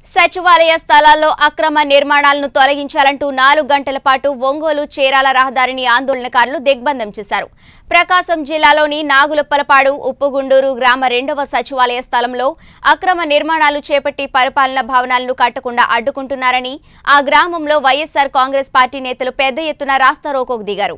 సచివాలయ స్థలాల్లో అక్రమ నిర్మాణాలను తొలగించాలంటూ నాలుగు గంటల పాటు ఒంగోలు చీరాల రహదారిని ఆందోళనకారులు దిగ్బంధం చేశారు ప్రకాశం జిల్లాలోని నాగులప్పలపాడు ఉప్పుగుండూరు గ్రామ రెండవ సచివాలయ స్థలంలో అక్రమ నిర్మాణాలు చేపట్టి పరిపాలన భవనాలను కట్టకుండా అడ్డుకుంటున్నారని ఆ గ్రామంలో వైఎస్సార్ కాంగ్రెస్ పార్టీ నేతలు పెద్ద ఎత్తున రాస్తారోకోకు దిగారు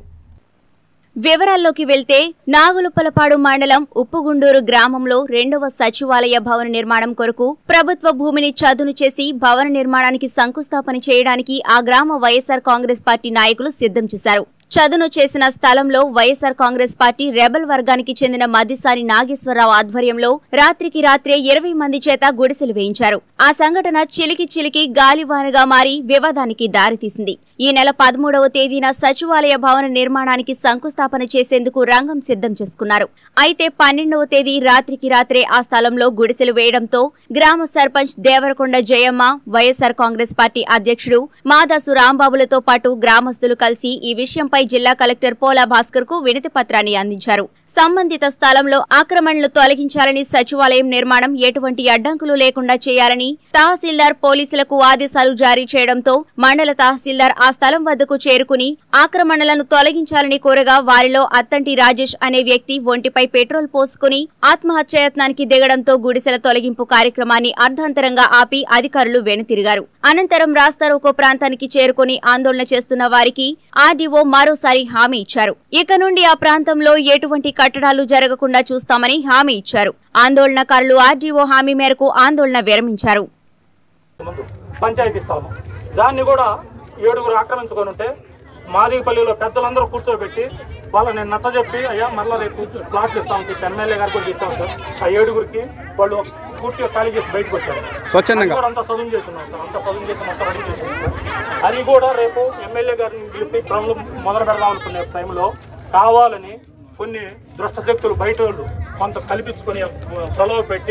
వివరాల్లోకి వెళ్తే నాగులుప్పలపాడు మండలం ఉప్పుగుండూరు గ్రామంలో రెండవ సచివాలయ భవన నిర్మాణం కొరకు ప్రభుత్వ భూమిని చదును చేసి భవన నిర్మాణానికి శంకుస్థాపన చేయడానికి ఆ గ్రామ వైఎస్సార్ కాంగ్రెస్ పార్టీ నాయకులు సిద్ధం చేశారు చదును చేసిన స్థలంలో వైఎస్సార్ కాంగ్రెస్ పార్టీ రెబల్ వర్గానికి చెందిన మద్దిసారి నాగేశ్వరరావు ఆధ్వర్యంలో రాత్రికి రాత్రే ఇరవై మంది చేత గుడిసెలు వేయించారు ఆ సంఘటన చిలికి చిలికి గాలివానగా మారి వివాదానికి దారితీసింది ఈ నెల పదమూడవ తేదీన సచివాలయ భవన నిర్మాణానికి శంకుస్థాపన చేసేందుకు రంగం సిద్ధం చేసుకున్నారు అయితే పన్నెండవ తేదీ రాత్రికి రాత్రే ఆ స్థలంలో గుడిసెలు వేయడంతో గ్రామ సర్పంచ్ దేవరకొండ జయమ్మ వైఎస్సార్ కాంగ్రెస్ పార్టీ అధ్యక్షుడు మాదాసు రాంబాబులతో పాటు గ్రామస్తులు కలిసి ఈ విషయంపై జిల్లా కలెక్టర్ పోలా భాస్కర్ కు వినతి పత్రాన్ని అందించారు సంబంధిత స్థలంలో ఆక్రమణలు తొలగించాలని సచివాలయం నిర్మాణం ఎటువంటి అడ్డంకులు లేకుండా చేయాలని తహసీల్దార్ పోలీసులకు ఆదేశాలు జారీ చేయడంతో మండల తహసీల్దార్ ఆ స్థలం వద్దకు చేరుకుని ఆక్రమణలను తొలగించాలని కోరగా వారిలో అత్తంటి రాజేష్ అనే వ్యక్తి ఒంటిపై పెట్రోల్ పోసుకుని ఆత్మహత్యాయత్నానికి దిగడంతో గుడిసెల తొలగింపు కార్యక్రమాన్ని అర్ధాంతరంగా ఆపి అధికారులు వెనుతిరిగారు అనంతరం రాస్తారోకో ప్రాంతానికి చేరుకుని ఆందోళన చేస్తున్న వారికి ఆర్డీఓ మరోసారి హామీ ఇచ్చారు ఇక నుండి ఆ ప్రాంతంలో ఎటువంటి కట్టడాలు జరగకుండా చూస్తామని హామీ ఇచ్చారు ఆందోళనకారులు ఆర్డీఓ హామీ మేరకు ఆందోళన విరమించారు ముందు పంచాయతీ స్థలం దాన్ని కూడా ఏడుగురు ఆక్రమించుకొని ఉంటే మాదిగపల్లిలో పెద్దలందరూ కూర్చోబెట్టి వాళ్ళని నచ్చజెప్పి అయ్యా మళ్ళీ రేపు ప్లాట్లు ఇస్తాం చెప్పి ఎమ్మెల్యే గారికి కూడా ఇస్తాం సార్ ఆ ఏడుగురికి వాళ్ళు పూర్తిగా ఖాళీ చేసి బయటకు వచ్చారు స్వచ్ఛందంగా అది కూడా అంతా చదువు చేస్తున్నాం సార్ అంతా చదువు చేసి మొత్తం రెడీ చేస్తున్నాం సార్ అది కూడా రేపు ఎమ్మెల్యే గారిని పిలిచి పనులు మొదలు పెడదాం అనుకునే టైంలో కావాలని కొన్ని దుష్ట శక్తులు బయట వాళ్ళు కొంత కల్పించుకొని ప్రలోభ పెట్టి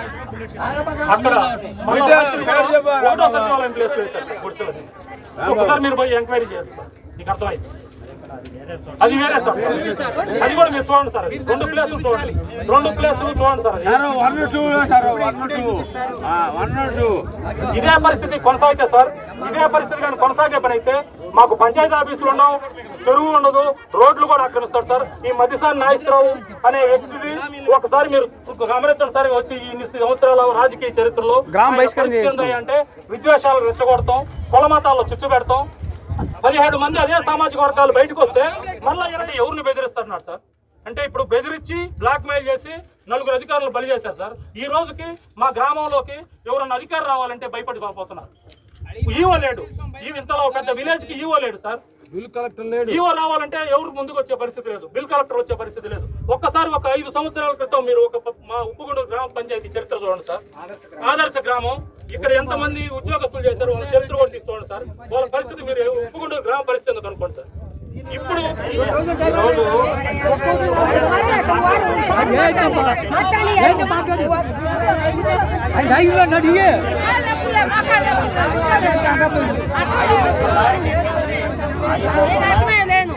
అక్కడ మళ్ళా రాత్రి కూడా ఒకటో సచివాలయం ప్లేస్ వేశారు గుడిసెలది ఒకసారి మీరు పోయి ఎంక్వైరీ చేయండి సార్ మీకు అర్థమైంది అది వేరే సార్ అది కూడా మీరు చూడండి సార్ అది. రెండు ప్లేసులు చూడండి రెండు ప్లేసులు చూడండి సార్ అది one two sir one two one two ఇదే పరిస్థితి కొనసాగితే సార్ ఇదే పరిస్థితి కానీ కొనసాగే పని అయితే మాకు పంచాయతీ ఆఫీసులు ఉండవు చెరువు ఉండదు రోడ్లు కూడా ఆక్రమిస్తారు సార్ ఈ మధ్యసారి నాగేశ్వరరావు అనే వ్యక్తిది ఒకసారి మీరు గమనించండి సార్ వచ్చి ఈ ఇన్ని సంవత్సరాల రాజకీయ చరిత్రలో గ్రామ ఆయన బహిష్కరణ పరిస్థితి ఏంటి అంటే విద్వేషాలు రెచ్చగొడతాం కుల మతాల్లో చిచ్చు పెడతాం పదిహేడు మంది అదే సామాజిక వర్గాలు బయటకు వస్తే మళ్ళీ ఇరవై ఎవరిని బెదిరిస్తున్నారు సార్ అంటే ఇప్పుడు బెదిరించి బ్లాక్ మెయిల్ చేసి నలుగురు అధికారులు బలి చేశారు సార్ ఈ రోజుకి మా గ్రామంలోకి ఎవరన్నా అధికారి రావాలంటే భయపడి పోతున్నారు ఈవో లేడు ఈ ఇంతలో పెద్ద విలేజ్ కి ఈవో లేడు సార్ బిల్ కలెక్టర్ లేడు ఈవో రావాలంటే ఎవరు ముందుకు వచ్చే పరిస్థితి లేదు బిల్ కలెక్టర్ వచ్చే పరిస్థితి లేదు ఒక్కసారి ఒక ఐదు సంవత్సరాల క్రితం మీరు ఒక ప- మా ఉప్పుగుండు గ్రామ పంచాయతీ చరిత్ర చూడండి సార్ ఆదర్శ గ్రామం ఇక్కడ ఎంతమంది ఉద్యోగస్తులు చేశారు వాళ్ళ చరిత్ర కూడా తీసి చూడండి సార్ వాళ్ళ పరిస్థితి మీరు ఉప్పుగుండు గ్రామ పరిస్థితి ఎందుకు అనుకోండి సార్ ఇప్పుడు ఈరోజు నేను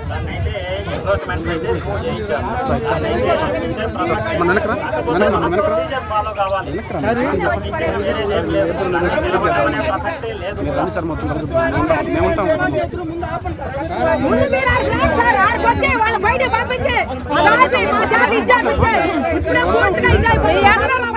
మన వెనకరా మన మన వెనకరా మీరు రండి సార్ మొత్తం కలుగుతుంది మేము ఉంటాం ముందు మీరు ఆడుకున్నారు సార్ ఆడుకొచ్చి వాళ్ళ బయట పంపించే మా దారి మా జాతి ఇచ్చేపించే ఇప్పుడే పూర్తిగా ఇచ్చేపించే అందరూ